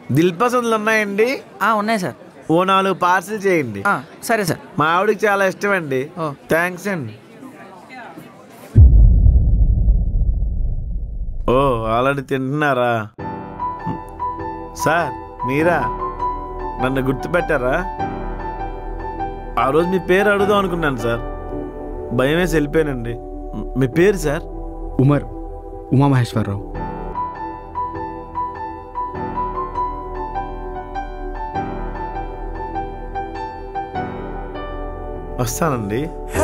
దిల్ పసందులు ఉన్నాయండి ఆ, ఉన్నాయి సార్ ఓ నాలుగు పార్సిల్ చేయండి ఆ, సరే సార్ మా ఆవిడకి చాలా ఇష్టం అండి ఓ. థ్యాంక్స్ అండి ఓ ఆల్రెడీ తింటున్నారా సార్ మీరా నన్ను గుర్తుపెట్టారా ఆ రోజు మీ పేరు అడుగుదాం అనుకున్నాను సార్ భయం వేసి వెళ్ళిపోయానండి మీ పేరు సార్ ఉమర్ ఉమామహేశ్వరరావు వస్తానండి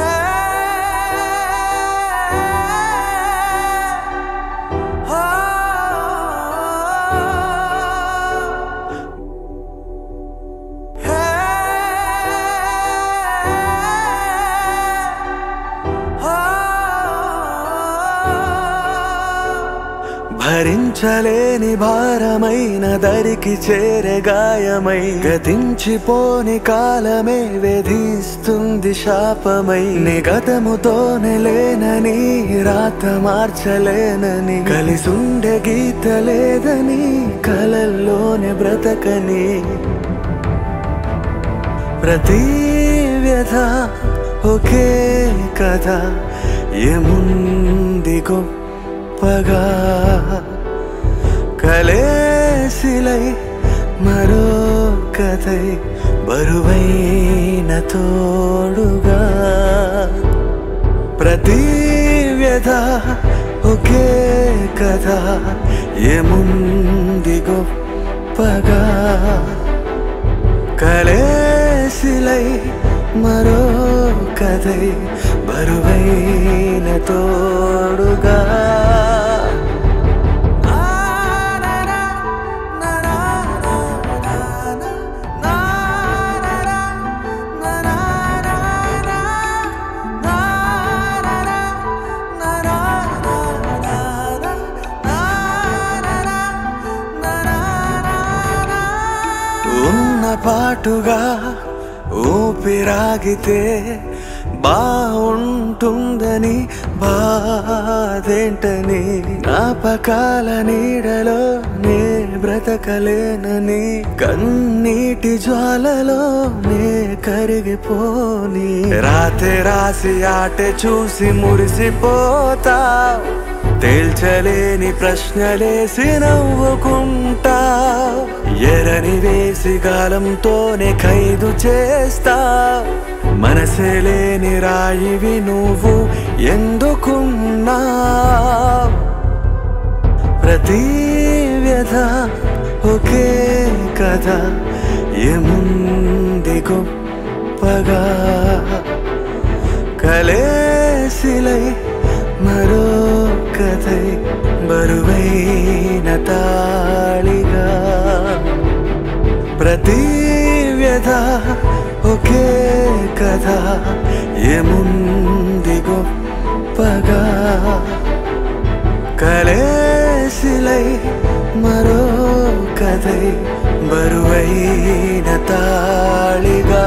భరించలేని భారమైన దరికి చేరే గాయమై గతించిపోని కాలమే వేధిస్తుంది శాపమై నిగతముతోనే లేనని రాత మార్చలేనని కలిసుండే గీత లేదని కలల్లోనే బ్రతకని ప్రతి వ్యధ ఒకే కథ ఏముంది గొప్పగా కలేసిలై మరో కథై బరువైన తోడుగా ప్రతి వ్యధ ఒకే కథ ఏముంది గొప్పగా కలేసిలై మరో కథై బరువైన తోడుగా ఉన్న పాటుగా ఊపిరాగితే బాగుంటుందని బాధేంటని జ్ఞాపకాల నీడలో నే బ్రతకలేనని కన్నీటి జ్వాలలో నే కరిగిపోని రాతే రాసి ఆటే చూసి మురిసిపోతా తేల్చలేని ప్రశ్నలేసి నవ్వుకుంటా ఎరని వేసి గాలంతోనే ఖైదు చేస్తా మనసే లేని రాయివి నువ్వు ఎందుకున్నా ప్రతి వ్యధ ఒకే కథ ఏముంది గొప్పగా కలేసిలై మరో కథై బరువైన తాళిగా ప్రతి వ్యధ ఒకే కథ ఏముంది గొప్పగా కలేసిలై మరో కథై బరువైన తాళిగా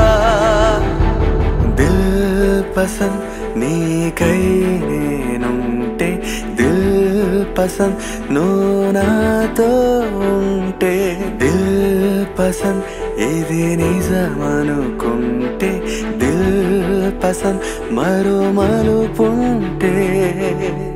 దిల్ పసంద్ నీకై నేనుంటే దిల్ పసంద్ నువ్వు నాతో ఉంటే దిల్ పసంద్ ఇది నిజమనుకుంటే దిల్ పసంద్ మరో మలుపుంటే